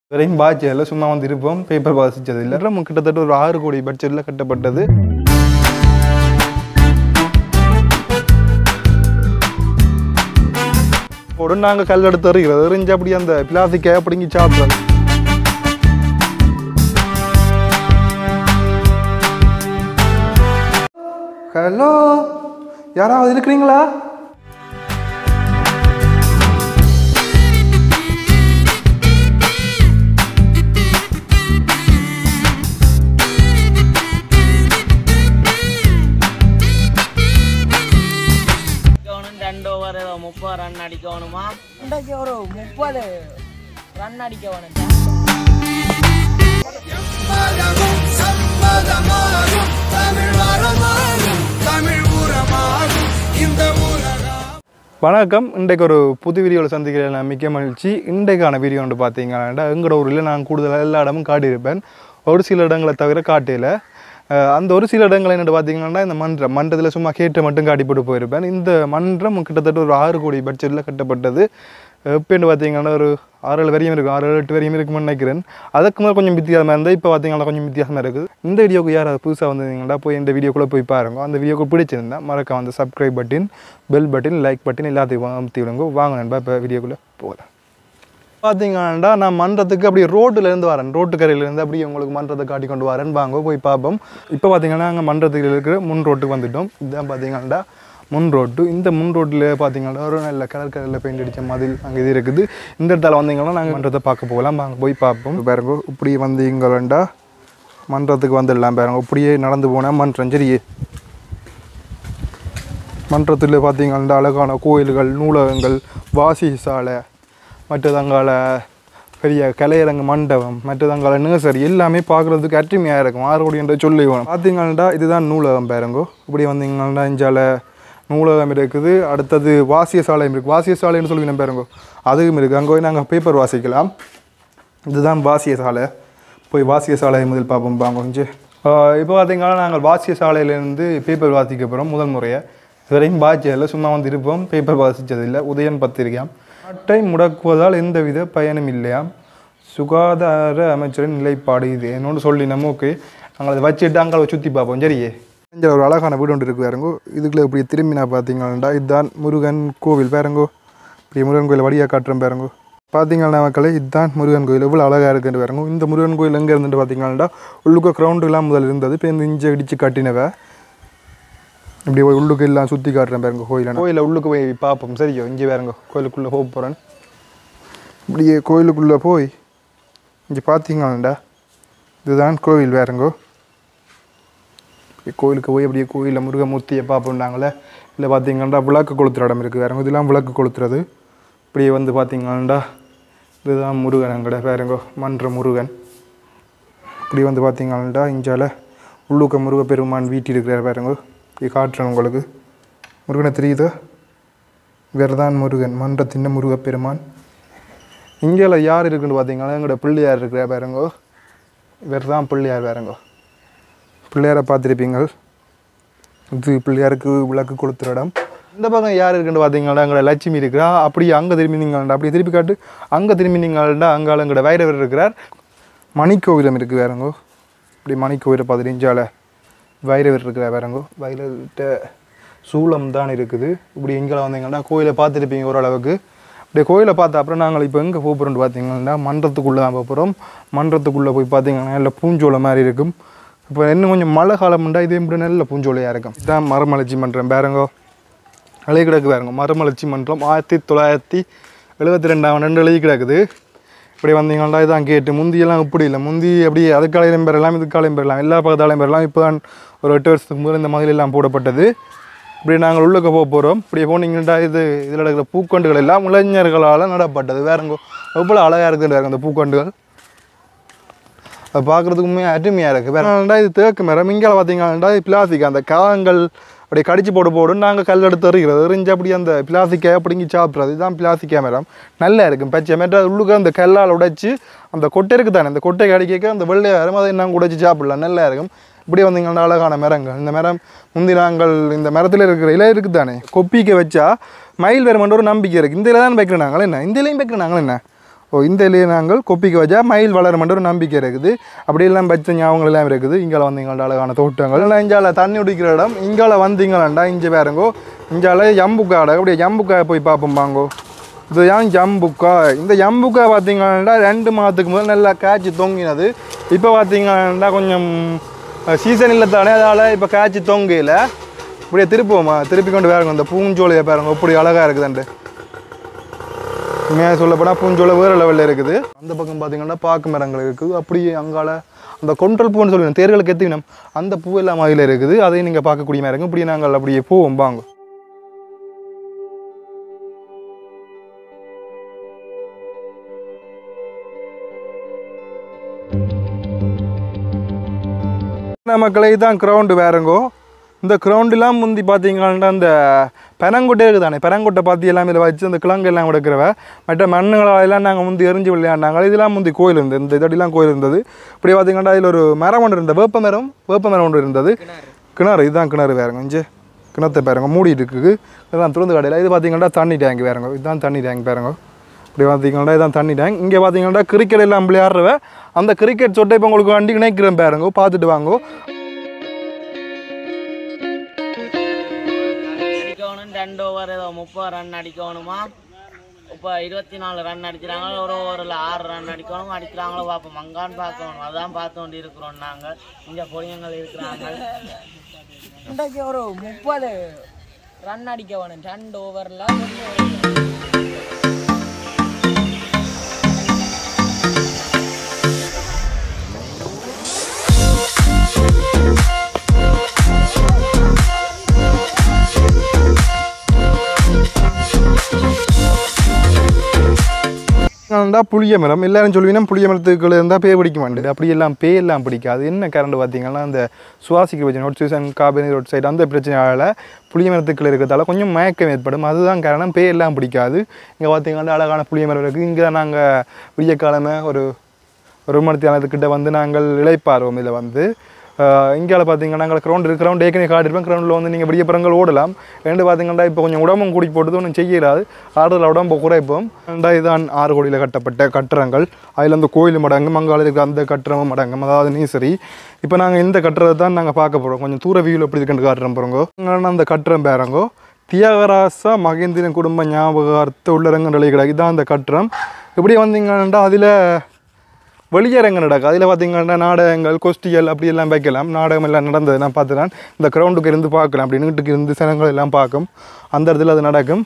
வரையும் பாய்ச்சல சும்மா வந்து இருப்போம் பேப்பர் வாசிச்சது இல்லை நம்ம கிட்டத்தட்ட ஒரு ஆறு கோடி பட்ஜெட்டில் கட்டப்பட்டது உடனே நாங்கள் கல் எடுத்து எறிகிறது எறிஞ்சு அப்படி அந்த பிளாஸ்டிக்கை அப்படிங்கி சாப்பிட்றது ஹலோ யாராவது இருக்கிறீங்களா அடிக்கணும் ரெண்டு ஓவர் ஏதோ முப்பது ரன் அடிக்கணுமா இன்றைக்கு ஒரு முப்பது ரன் அடிக்க வேணும் வணக்கம் இன்றைக்கு ஒரு புது வீடியோவில் சந்திக்கிறேன் நான் மிக்க மகிழ்ச்சி இன்றைக்கான வீடியோ வந்து பார்த்தீங்கன்னா எங்களோட ஊரில் நான் கூடுதலாக எல்லா இடமும் காட்டியிருப்பேன் ஒரு சில இடங்களை தவிர காட்டையில் அந்த ஒரு சில இடங்கள் என்னென்னு பார்த்தீங்கன்னா இந்த மன்றம் மன்றத்தில் சும்மா கேட்டு மட்டும் காட்டி போட்டு போயிருப்பேன் இந்த மன்றம் கிட்டத்தட்ட ஒரு ஆறு கோடி பட்ஜெட்டில் கட்டப்பட்டது எப்போன்னு பார்த்தீங்கன்னா ஒரு ஆறு ஏழு வரையும் இருக்கும் ஆறு ஏழு எட்டு வரையும் இருக்கும்னு நினைக்கிறேன் அதுக்கு மேலே கொஞ்சம் வித்தியாசமாக இருந்தால் இப்போ பார்த்தீங்கன்னா கொஞ்சம் வித்தியாசமாக இருக்குது இந்த வீடியோக்கு யாராவது புதுசாக வந்திருந்தீங்கன்னா போய் இந்த வீடியோக்குள்ளே போய் பாருங்க அந்த வீடியோக்கு பிடிச்சிருந்தா மறக்க வந்து subscribe button bell button like button எல்லாத்தையும் அமுத்தி விடுங்க வாங்க நண்பா இப்போ வீடியோக்குள்ளே போகலாம் பார்த்தீங்கன்னா நான் மன்றத்துக்கு அப்படியே ரோட்டுலேருந்து வரேன் ரோட்டு கரையிலேருந்து அப்படியே உங்களுக்கு மன்றத்தை காட்டி கொண்டு வரேன் வாங்க போய் பார்ப்போம் இப்போ பார்த்தீங்கன்னா அங்கே மன்றத்துக்கு இருக்கிற முன் ரோட்டுக்கு வந்துட்டோம் இதுதான் பார்த்தீங்கன்னா முன் ரோட்டு இந்த முன் ரோட்டில் பார்த்தீங்கன்னா ஒரு நல்ல கலர் கலரில் பெயிண்ட் அடித்த மதில் அங்கே இது இருக்குது இந்த இடத்துல வந்தீங்கன்னா நாங்கள் மன்றத்தை பார்க்க போகலாம் வாங்க போய் பார்ப்போம் பாருங்க இப்படி வந்தீங்களா மன்றத்துக்கு வந்துடலாம் பாருங்க இப்படியே நடந்து போனால் மன்றம் சரியே மன்றத்தில் பார்த்தீங்கன்னா அழகான கோயில்கள் நூலகங்கள் வாசி சாலை மற்றதங்கால பெரிய கலையரங்கு மண்டபம் மற்றதங்கால நர்சரி எல்லாமே பார்க்குறதுக்கு அற்றுமையாக இருக்கும் ஆறுபடி என்ற சொல்லி வேணும் பார்த்தீங்கன்னா இதுதான் நூலகம் பாருங்கோ இப்படி வந்தீங்கன்னா இஞ்சால நூலகம் இருக்குது அடுத்தது வாசிய சாலையும் இருக்குது வாசிய சாலைன்னு சொல்லி நம்ம பாருங்கோ அதுவும் இருக்குது அங்கே போய் நாங்கள் பேப்பர் வாசிக்கலாம் இதுதான் வாசிய சாலை போய் வாசிய சாலை முதல் பார்ப்போம் பாங்க கொஞ்சம் இப்போ பார்த்தீங்கன்னா நாங்கள் வாசிய சாலையிலேருந்து பேப்பர் வாசிக்க போகிறோம் முதல் முறையை இதுவரையும் பாய்ச்சதில்லை சும்மா வந்து இருப்போம் பேப்பர் வாசித்ததில்லை உதயன் பத்திரிக்கையாம் நாட்டை முடக்குவதால் எந்தவித பயனும் இல்லையாம் சுகாதார அமைச்சரின் நிலைப்பாடு இது என்னோட சொல்லி நம்ம ஓகே நாங்கள் அதை வச்சுட்டு அங்கே சுற்றி பார்ப்போம் சரியே இங்கே ஒரு அழகான வீடு ஒன்று இருக்கு பாருங்கோ இதுக்குள்ளே இப்படி திரும்பி நான் பார்த்தீங்கன்னா இதுதான் முருகன் கோவில் பாருங்கோ இப்படி முருகன் கோயில் வழியாக காட்டுறேன் பாருங்கோ பார்த்தீங்கன்னா மக்களே இதுதான் முருகன் கோயில் எவ்வளோ அழகாக இருக்குன்னு பாருங்க இந்த முருகன் கோயில் எங்கே இருந்துட்டு பார்த்தீங்கன்னா உள்ளுக்க கிரவுண்டுலாம் முதல் இருந்தது இப்போ இந்த இஞ்சி அடித்து கட்டினவ இப்படி போய் உள்ளுக்கு எல்லாம் சுற்றி காட்டுறேன் பாருங்க கோயிலை கோயிலை உள்ளுக்கு போய் பார்ப்போம் சரியோ இங்கே பாருங்க கோயிலுக்குள்ளே போக போகிறேன் இப்படியே கோயிலுக்குள்ளே போய் இங்கே பார்த்தீங்களாண்டா இதுதான் கோவில் வேறங்கோ கோயிலுக்கு போய் அப்படியே கோயிலில் முருகமூர்த்தியை பார்ப்போம்னாங்களே இல்லை பார்த்தீங்கன்னா விளக்கு கொளுத்துற இடம் இருக்குது வேறங்க இதெல்லாம் விளக்கு கொளுத்துறது இப்படியே வந்து பார்த்தீங்கன்னா இதுதான் முருகன் அங்கட வேறங்கோ மன்ற முருகன் இப்படி வந்து பார்த்தீங்கன்னா இஞ்சால உள்ளுக்க முருகப்பெருமான் வீட்டில் இருக்கிறார் பாருங்க இப்படி காட்டுறேன் உங்களுக்கு முருகனை தெரியுதா வேறுதான் முருகன் மன்றத்தின் முருகப்பெருமான் இந்தியாவில் யார் இருக்குன்னு பார்த்தீங்கன்னா எங்களோட பிள்ளையார் இருக்கிற பாருங்கோ வேறு தான் பிள்ளையார் பாருங்கோ பிள்ளையாரை பார்த்துருப்பீங்க இது பிள்ளையாருக்கு விளக்கு கொளுத்துற இடம் இந்த பக்கம் யார் இருக்குன்னு பார்த்தீங்கன்னா எங்களோட லட்சுமி இருக்கிறா அப்படியே அங்கே திரும்பி நீங்கள்டா அப்படியே திருப்பி காட்டு அங்கே திரும்பி நீங்கள்டா அங்கே எங்களோட வைரவர் இருக்கிறார் மணிக்கோவிலம் இருக்குது வேறங்கோ இப்படி மணிக்கோவிலை பார்த்துட்டு இஞ்சால வைரவர் இருக்கிற வேறங்கோ வைரவர்கிட்ட சூளம் தான் இருக்குது இப்படி எங்கே வந்தீங்கன்னா கோயிலை பார்த்துருப்பீங்க ஓரளவுக்கு அப்படியே கோயிலை பார்த்த அப்புறம் நாங்கள் இப்போ எங்கே போகிறோம்னு பார்த்தீங்கன்னா மன்றத்துக்குள்ளே தான் போகிறோம் மன்றத்துக்குள்ளே போய் பார்த்தீங்கன்னா நல்ல பூஞ்சோலை மாதிரி இருக்கும் இப்போ இன்னும் கொஞ்சம் மழை காலம்ண்டா இதே இப்படி நல்ல பூஞ்சோலையாக இருக்கும் இதுதான் மரமலர்ச்சி மன்றம் பேரங்கோ எழுதி கிடக்கு பாருங்க மரமலர்ச்சி மன்றம் ஆயிரத்தி தொள்ளாயிரத்தி எழுபத்தி ரெண்டாம் ரெண்டு எழுதி கிடக்குது இப்படி வந்தீங்கன்னா இதான் கேட்டு முந்தியெல்லாம் இப்படி இல்லை முந்தி அப்படியே அதுக்காலையும் பெறலாம் இதுக்காலையும் பெறலாம் எல்லா பக்கத்தாலையும் பெறலாம் இப்போ தான் ஒரு எட்டு வருஷத்துக்கு முதல் இந்த மாதிரி எல்லாம் போடப்பட்டது இப்படி நாங்கள் உள்ளுக்க போக போகிறோம் இப்படி போனீங்கன்னா இது இதில் இருக்கிற பூக்கண்டுகள் எல்லாம் இளைஞர்களால் நடப்பட்டது வேறங்கோ எவ்வளோ அழகாக இருக்குது வேறு அந்த பூக்கண்டுகள் அது பார்க்குறதுக்குமே அருமையாக இருக்குது வேற இது தேக்கு மரம் இங்கே பார்த்தீங்கன்னா இது பிளாஸ்டிக் அந்த காகங்கள் அப்படியே கடிச்சு போட்டு போடும் நாங்கள் கல் எடுத்து எறிகிறது எறிஞ்சு அப்படி அந்த பிளாஸ்டிக்கை அப்படிங்கி சாப்பிட்றது இதுதான் பிளாஸ்டிக் மரம் நல்லா இருக்கும் பச்சை மேட்டா உள்ளுக்கு அந்த கல்லால் உடைச்சி அந்த கொட்டை இருக்குது தானே அந்த கொட்டை கடிக்க அந்த வெள்ளை மரம் அதை நாங்கள் உடைச்சி சாப்பிடலாம் நல்லா இருக்கும் இப்படி வந்தீங்கன்னா அழகான மரங்கள் இந்த மரம் முந்தி நாங்கள் இந்த மரத்தில் இருக்கிற இலை இருக்குது தானே கொப்பிக்க வச்சா மயில் வருமென்ற ஒரு நம்பிக்கை இருக்குது இந்த இலை தான் வைக்கிறோம் நாங்கள் என்ன இந்த இலையும் வைக்கிறோம் நாங்கள் என்ன ஓ இந்த இலையை நாங்கள் கொப்பிக்கு வச்சா மயில் வளருமென்ற ஒரு நம்பிக்கை இருக்குது அப்படியெல்லாம் பச்சை ஞாபகங்கள் எல்லாம் இருக்குது இங்கால வந்தீங்கள்டா அழகான தோட்டங்கள் இல்லை இங்கால தண்ணி குடிக்கிற இடம் இங்கால வந்தீங்களாண்டா இங்கே பாருங்கோ இங்கால ஜம்புக்காடை அப்படியே ஜம்புக்காய் போய் பார்ப்போம் பாங்கோ இது ஏன் ஜம்புக்கா இந்த ஜம்புக்கா பார்த்தீங்கன்னா ரெண்டு மாதத்துக்கு முதல் நல்லா காய்ச்சி தொங்கினது இப்போ பார்த்தீங்கன்னா கொஞ்சம் சீசன் இல்லை தானே அதால் இப்போ காய்ச்சி தொங்கையில் இப்படியே திருப்புவோமா திருப்பி கொண்டு வேறுங்க இந்த பூஞ்சோலையை பாருங்க இப்படி அழகாக இருக்குதுண்டு உண்மையாக சொல்லப்போனால் பூஞ்சோலை வேறு லெவலில் இருக்குது அந்த பக்கம் பார்த்தீங்கன்னா பாக்கு மரங்கள் இருக்குது அப்படியே அங்கால அந்த கொண்டல் பூன்னு சொல்லுவேன் தேர்களுக்கு எத்தினம் அந்த பூ எல்லாம் அதில் இருக்குது அதையும் நீங்கள் பார்க்கக்கூடிய மாதிரி இருக்கும் இப்படி நாங்கள் அப்படியே போவோம் வாங்க மக்களை தான் கிரவுண்டு வேறங்கோ இந்த கிரவுண்டெலாம் முந்தி பார்த்தீங்கன்னா அந்த பெனங்கொட்டை இருக்குதானே பெனங்கொட்டை பார்த்து எல்லாம் இதில் வச்சு அந்த கிழங்கு எல்லாம் கொடுக்குறவ மற்ற மண்ணுகளெல்லாம் நாங்கள் முந்தி எரிஞ்சு விளையாண்டாங்க இதெல்லாம் முந்தி கோயில் இருந்தது இந்த இதடிலாம் கோயில் இருந்தது இப்படி பார்த்தீங்கன்னா அதில் ஒரு மரம் ஒன்று இருந்தது வேப்ப மரம் வேப்ப மரம் ஒன்று இருந்தது கிணறு இதுதான் கிணறு வேறங்க இங்கே கிணத்தை பாருங்க மூடிட்டு இருக்குது இதுதான் துறந்து கடையில் இது பார்த்தீங்கன்னா தண்ணி டேங்க் வேறங்க இதுதான் தண்ணி டேங்க் பாருங்க இப்படி பார்த்தீங்கன்னா இதான் தண்ணி டேங்க் இங்கே பார்த்தீங்கன்னா கிரிக்கெட் எல்லாம் விளையாடுறவ அந்த கிரிக்கெட் சொட்டை இப்போ உங்களுக்கு வண்டி நினைக்கிறேன் பாருங்க பார்த்துட்டு வாங்கோ அடிக்கணும் ரெண்டு ஓவர் ஏதோ முப்பது ரன் அடிக்கணுமா இப்போ இருபத்தி நாலு ரன் அடிக்கிறாங்க ஒரு ஓவரில் ஆறு ரன் அடிக்கணும் அடிக்கிறாங்களோ பார்ப்போம் மங்கான்னு பார்க்கணும் அதான் பார்த்து கொண்டு இருக்கிறோம் நாங்கள் இங்கே பொடியங்கள் இருக்கிறாங்க இன்றைக்கு ஒரு முப்பது ரன் அடிக்க வேணும் ரெண்டு ஓவரில் இருந்தால் புளிய மரம் எல்லாரும் சொல்லுவீங்கன்னா புளிய மரத்துக்குள்ள இருந்தால் பேய் பிடிக்க மாட்டேது அப்படி எல்லாம் பேய் எல்லாம் பிடிக்காது என்ன கரண்ட் பார்த்தீங்கன்னா அந்த சுவாசிக்க பிரச்சனை ஆக்சிஜன் கார்பன் ரோட் சைடு அந்த பிரச்சனையால் புளிய மரத்துக்குள்ள இருக்கிறதால கொஞ்சம் மயக்கம் ஏற்படும் அதுதான் காரணம் பேய் எல்லாம் பிடிக்காது இங்கே பார்த்தீங்கன்னா அழகான புளிய மரம் இருக்குது இங்கே நாங்கள் விடிய காலமே ஒரு ஒரு மணித்தியானத்துக்கிட்ட வந்து நாங்கள் இளைப்பாருவோம் இதில் வந்து இங்கால பார்த்தீங்கன்னா நாங்கள் கிரவுண்ட் இருக்கு கிரவுண்ட் ஏற்கனவே காட்டிருப்போம் கிரவுண்டில் வந்து நீங்கள் பெரிய பரங்கள் ஓடலாம் ரெண்டு பார்த்தீங்கன்னா இப்போ கொஞ்சம் உடம்பும் கூடி போட்டது ஒன்றும் செய்யலாது ஆறுதல் உடம்பு குறைப்போம் ரெண்டா இதான் ஆறு கோடியில் கட்டப்பட்ட கட்டடங்கள் அதில் அந்த கோயில் மடங்கும் அங்கால இருக்கிற அந்த கட்டடமும் மடங்கும் அதாவது நீசரி இப்போ நாங்கள் இந்த கட்டுறதை தான் நாங்கள் பார்க்க போகிறோம் கொஞ்சம் தூர வியூவில் எப்படி இருக்குன்னு காட்டுறோம் போகிறோங்கோ அந்த கட்டுறம் பேரங்கோ தியாகராசா மகேந்திரன் குடும்ப ஞாபகார்த்த உள்ளரங்க நிலை கிடையாது இதான் அந்த கட்டுறம் இப்படி வந்தீங்கன்னா அதில் வெளியரங்கு நடக்கும் அதில் பார்த்தீங்கன்னா நாடகங்கள் கொஸ்டிகள் அப்படி எல்லாம் வைக்கலாம் நாடகம் எல்லாம் நடந்தது நான் பார்த்துதான் இந்த கிரவுண்டுக்கு இருந்து பார்க்கலாம் அப்படி நீட்டுக்கு இருந்து சனங்கள் எல்லாம் பார்க்கும் அந்த இடத்துல அது நடக்கும்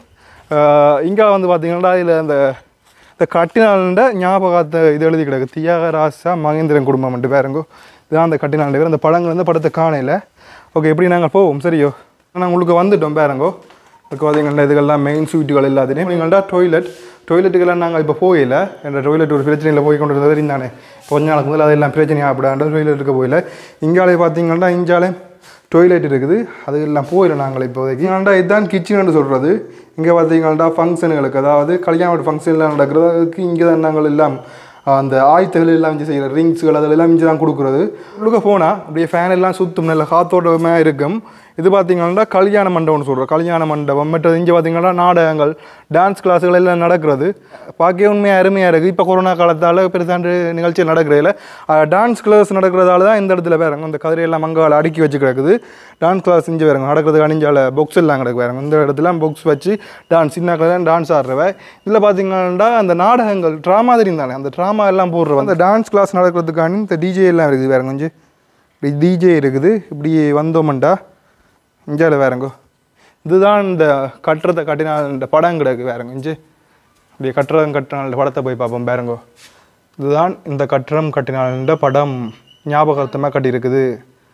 இங்கே வந்து பார்த்தீங்கன்னா அதில் அந்த இந்த கட்டினாண்ட ஞாபகத்தை இது எழுதி கிடக்கு தியாகராசா மகேந்திரன் குடும்பம் மட்டும் பேருங்கோ இதுதான் அந்த கட்டினாண்ட பேர் அந்த படங்கள் வந்து படத்தை காணையில் ஓகே எப்படி நாங்கள் போவோம் சரியோ நாங்கள் உங்களுக்கு வந்துட்டோம் பேருங்கோ இப்போ பார்த்தீங்கன்னா இதுக்கெல்லாம் மெயின் ஸ்வீட்டுகள் எல்லாத்தையும் நீங்கள்டா டொய்லெட் டொய்லெட்டுக்கெல்லாம் நாங்கள் இப்போ போயில என்ற டொய்லெட் ஒரு பிரச்சனையில் போய் கொண்டு இருந்தது இருந்தானே இப்போ கொஞ்ச நாளுக்கு முதல்ல அதெல்லாம் பிரச்சனையாக அப்படின்ற டொய்லெட்டுக்கு போயில இங்காலே பார்த்தீங்கன்னா இங்காலே டொய்லெட் இருக்குது அது எல்லாம் போயில நாங்கள் இப்போதைக்கு ஏன்டா இதுதான் கிச்சன் சொல்கிறது இங்கே பார்த்தீங்கன்னா ஃபங்க்ஷனுகளுக்கு அதாவது கல்யாண ஃபங்க்ஷன்லாம் நடக்கிறதுக்கு இங்கே தான் நாங்கள் எல்லாம் அந்த ஆயுத்தங்கள் எல்லாம் இங்கே செய்கிற ரிங்ஸுகள் அதெல்லாம் இங்கே தான் கொடுக்குறது உள்ளுக்க போனால் அப்படியே ஃபேன் எல்லாம் சுற்றும் நல்ல காத்தோட்டமாக இருக்கும் இது பார்த்தீங்கன்னா கல்யாண மண்டபம்னு சொல்கிறோம் கல்யாண மண்டபம் மற்றது இங்கே பார்த்தீங்கன்னா நாடகங்கள் டான்ஸ் கிளாஸுகள் எல்லாம் நடக்கிறது பார்க்கவே உண்மையாக அருமையாக இருக்குது இப்போ கொரோனா காலத்தால் பெருசாண்டு நிகழ்ச்சிகள் நடக்கிறதில்ல டான்ஸ் கிளாஸ் நடக்கிறதால தான் இந்த இடத்துல வேறங்க இந்த கதிரையெல்லாம் மங்கால் அடுக்கி வச்சு கிடக்குது டான்ஸ் கிளாஸ் இங்கே வேறங்க நடக்கிறதுக்கு அணிஞ்சால பொக்ஸ் எல்லாம் கிடக்கு வேறங்க இந்த இடத்துல பொக்ஸ் வச்சு டான்ஸ் சின்ன தான் டான்ஸ் ஆடுறவ இதில் பார்த்தீங்கன்னா அந்த நாடகங்கள் ட்ராமா தெரியும் தானே அந்த ட்ராமா எல்லாம் போடுறவ அந்த டான்ஸ் கிளாஸ் நடக்கிறதுக்காண்டி இந்த டிஜே எல்லாம் இருக்குது வேற கொஞ்சம் இப்படி டிஜே இருக்குது இப்படி வந்தோம்டா இஞ்சால வேறங்கோ இதுதான் இந்த கட்டுறதை கட்டினால் இந்த படம் கிடக்கு வேறங்க இஞ்சி இப்படி கட்டுறம் கட்டினால் இந்த படத்தை போய் பார்ப்போம் வேறங்கோ இதுதான் இந்த கட்டுறம் கட்டினால் படம் ஞாபகார்த்தமாக கட்டியிருக்குது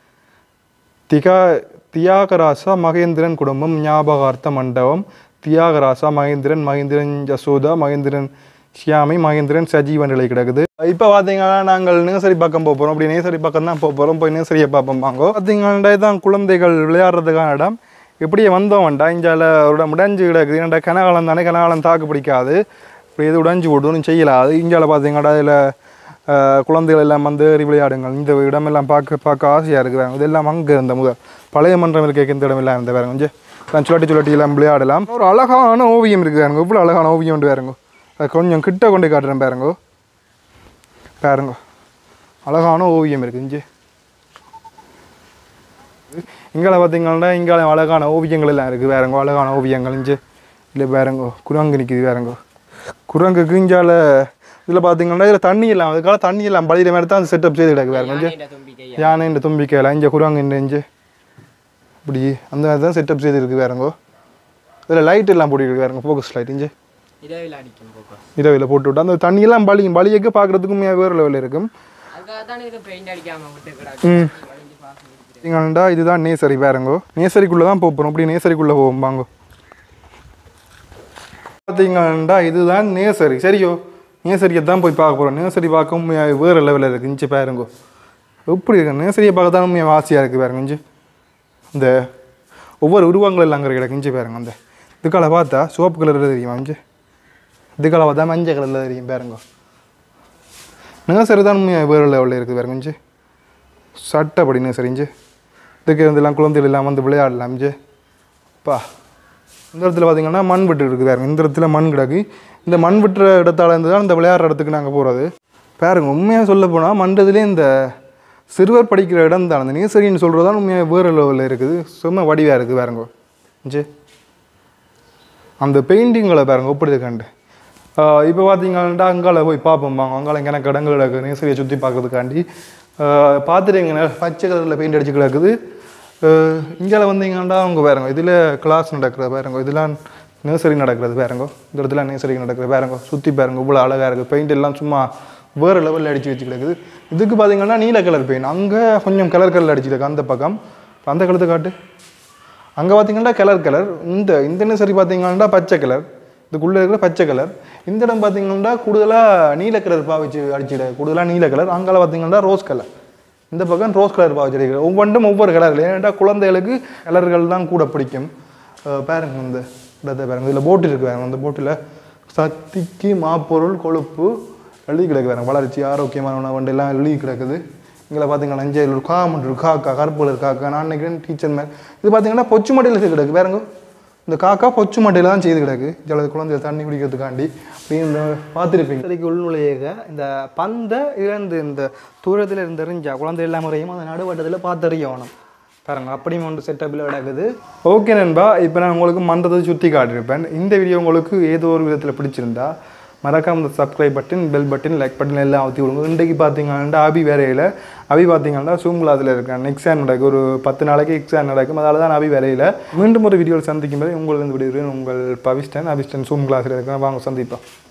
திகா தியாகராசா மகேந்திரன் குடும்பம் ஞாபகார்த்த மண்டபம் தியாகராசா மகேந்திரன் மகேந்திரன் யசோதா மகேந்திரன் ஷியாமி மகேந்திரன் சஜீவன் நிலை கிடக்குது இப்போ பார்த்தீங்கன்னா நாங்கள் நேசரி பக்கம் போக போகிறோம் அப்படி நேசரி பக்கம் தான் போக போகிறோம் போய் நேசரியை பார்ப்போம் வாங்கோ பார்த்தீங்கன்னா தான் குழந்தைகள் விளையாடுறதுக்கான இடம் இப்படியே வந்தோம்டா இஞ்சால ஒரு இடம் உடைஞ்சு கிடக்குது ஏன்டா கனகாலம் தானே கனகாலம் தாக்கு பிடிக்காது இப்படி எது உடைஞ்சு விடணும் செய்யலாது இஞ்சால பார்த்தீங்கன்னா அதில் குழந்தைகள் எல்லாம் வந்து ஏறி விளையாடுங்கள் இந்த இடமெல்லாம் பார்க்க பார்க்க ஆசையாக இருக்குது வேறு இதெல்லாம் அங்கே இருந்த முதல் பழைய மன்றம் இருக்க இந்த இடமெல்லாம் இருந்த வேறு கொஞ்சம் நான் சுழட்டி சுழட்டி எல்லாம் விளையாடலாம் ஒரு அழகான ஓவியம் இருக்குது வேறுங்க இவ்வளோ அழகான ஓவியம் வேறுங்க அதை கொஞ்சம் கிட்ட கொண்டு காட்டுறேன் பாருங்கோ பாருங்கோ அழகான ஓவியம் இருக்குது இங்கே இங்கே பார்த்தீங்கன்னா இங்கே அழகான ஓவியங்கள் எல்லாம் இருக்குது வேறங்கோ அழகான ஓவியங்கள் இங்கே இல்லை வேறங்கோ குரங்கு நிற்கிது வேறங்கோ குரங்கு கிஞ்சால இதில் பார்த்தீங்கன்னா இதில் தண்ணி எல்லாம் அதுக்காக தண்ணி எல்லாம் பழியிற மாதிரி தான் செட்டப் செய்து கிடக்கு வேறங்க இங்கே யானை இந்த தும்பிக்கையில் இங்கே குரங்கு இந்த இங்கே இப்படி அந்த மாதிரி தான் செட்டப் செய்திருக்கு வேறங்கோ இதில் லைட் எல்லாம் போட்டுருக்கு வேறங்க ஃபோக்கஸ் லைட் இங்கே இரவில் அடிக்கும் போக்கோ இரவில் போட்டு விட்டு அந்த தண்ணியெல்லாம் பழியும் பழியக்கு பார்க்குறதுக்கும் வேறு லெவலில் இருக்கும் அதுக்காக தானே இது பெயிண்ட் அடிக்காம விட்டு கிடக்கு ம் பார்த்தீங்கன்னா இதுதான் நேசரி பாருங்கோ நேசரிக்குள்ளே தான் போகிறோம் அப்படி நேசரிக்குள்ளே போவோம் வாங்கோ பார்த்தீங்கன்னா இதுதான் நேசரி சரியோ நேசரியை தான் போய் பார்க்க போகிறோம் நேசரி பார்க்க உண்மையாக வேறு லெவலில் இருக்குது இஞ்சி பாருங்கோ எப்படி இருக்கு நேசரியை பார்க்க தான் உண்மையாக ஆசையாக இருக்குது பாருங்க இஞ்சி இந்த ஒவ்வொரு உருவங்கள் எல்லாம் அங்கே கிடக்கு இஞ்சி பாருங்க அந்த இதுக்கால பார்த்தா சிவப்பு கலரில் தெரியுமா இஞ்சி இதுக்கால பார்த்தா மஞ்சள் கலரில் தெரியும் பாருங்க நேசரி தான் உண்மையாக வேறு லெவலில் இருக்குது பாருங்க இஞ்சி சட்டப்படின்னு சரிஞ்சு இதுக்கு இருந்தெல்லாம் குழந்தைகள் எல்லாம் வந்து விளையாடலாம் ஜே பா இந்த இடத்துல பார்த்தீங்கன்னா மண் விட்டு இருக்குது பாருங்க இந்த இடத்துல மண் கிடக்கு இந்த மண் விட்டுற இடத்தால இருந்து தான் இந்த விளையாடுற இடத்துக்கு நாங்கள் போகிறது பாருங்க உண்மையாக சொல்ல போனால் மண்டதுலேயே இந்த சிறுவர் படிக்கிற இடம் தான் அந்த நேசரின்னு சொல்கிறது தான் உண்மையாக வேறு லெவலில் இருக்குது சும்மா வடிவாக இருக்குது பாருங்க ஜே அந்த பெயிண்டிங்களை பாருங்க எப்படி இருக்காண்டு இப்போ பார்த்தீங்கன்னா அங்கால போய் பார்ப்போம் வாங்க அங்கால எனக்கு இடங்கள் கிடக்கு நேசரியை சுற்றி பார்க்கறதுக்காண்டி பார்த்துட்டீங்கன்னா பச்சை கலரில் பெயிண்ட் அடிச்சு கிடக்குது இங்கால வந்தீங்கன்னா அவங்க பாருங்க இதில் கிளாஸ் நடக்கிறது பாருங்க இதெல்லாம் நர்சரி நடக்கிறது பாருங்க இந்த இடத்துல நர்சரி நடக்கிறது பாருங்க சுற்றி பாருங்க இவ்வளோ அழகாக இருக்குது பெயிண்ட் எல்லாம் சும்மா வேறு லெவலில் அடித்து வச்சு கிடக்குது இதுக்கு பார்த்தீங்கன்னா நீல கலர் பெயிண்ட் அங்கே கொஞ்சம் கலர் கலர் அடிச்சு கிடக்கு அந்த பக்கம் அந்த கழுத்தை காட்டு அங்கே பார்த்தீங்கன்னா கலர் கலர் இந்த இந்த நர்சரி பார்த்தீங்கன்னா பச்சை கலர் இதுக்குள்ளே இருக்கிற பச்சை கலர் இந்த இடம் பார்த்தீங்கன்னா கூடுதலாக நீல கலர் பாவிச்சு அடிச்சிட கூடுதலாக நீல கலர் அங்கே பார்த்தீங்கன்னா ரோஸ் கலர் இந்த பக்கம் ரோஸ் கலர் பாவிச்சு அடிக்கிறது ஒவ்வொன்றும் ஒவ்வொரு கலரில் ஏன்னா குழந்தைகளுக்கு கலர்கள் தான் கூட பிடிக்கும் அஹ் பாருங்க இந்த இடத்தை பாருங்க இதில் போட்டு இருக்கு பாருங்க அந்த போட்டில் சக்திக்கு மாப்பொருள் கொழுப்பு எழுதி கிடக்கு பாருங்க வளர்ச்சி ஆரோக்கியமான உணவு எல்லாம் எழுதி கிடக்குது இங்கே பார்த்தீங்கன்னா அஞ்சாயிரம் ஒரு காமன் ஒரு காக்கா கருப்பு கலர் காக்கா நான் நினைக்கிறேன் டீச்சர் மேல் இது பார்த்தீங்கன்னா பொச்சு மட்டையில் செய்து கிடக்கு பாருங்க இந்த காக்கா பொச்சு மட்டையில் தான் செய்து கிடக்கு சில குழந்தைகள் தண்ணி குடிக்கிறதுக்காண்டி அப்படின்னு இந்த பார்த்துருப்பீங்க சரிக்கு உள்நுழைய இந்த பந்தை இழந்து இந்த தூரத்தில் இருந்து எறிஞ்சா குழந்தை எல்லா முறையும் அந்த நடுவட்டத்தில் பார்த்து அறியணும் பாருங்க அப்படியும் ஒன்று செட்டப்பில் கிடக்குது ஓகே நண்பா இப்போ நான் உங்களுக்கு மண்டத்தை சுற்றி காட்டியிருப்பேன் இந்த வீடியோ உங்களுக்கு ஏதோ ஒரு விதத்தில் பிடிச்சிருந்தா மறக்காம இந்த subscribe button bell button like button எல்லாம் ஊற்றி விடுங்க இன்றைக்கு பார்த்தீங்கன்னா அபி வேலையில் அபி பார்த்தீங்கன்னா ஜூம் கிளாஸில் இருக்கேன் எக்ஸாம் நடக்கும் ஒரு பத்து நாளைக்கு எக்ஸாம் நடக்கும் அதால தான் அபி வேலையில் மீண்டும் ஒரு வீடியோவில் சந்திக்கும் போது உங்களுக்கு இந்த வீடியோ உங்கள் பவிஷ்டன் அபிஷ்டன் ஜூம் கிளாஸில் இருக்கேன் வாங்க சந்திப்போம்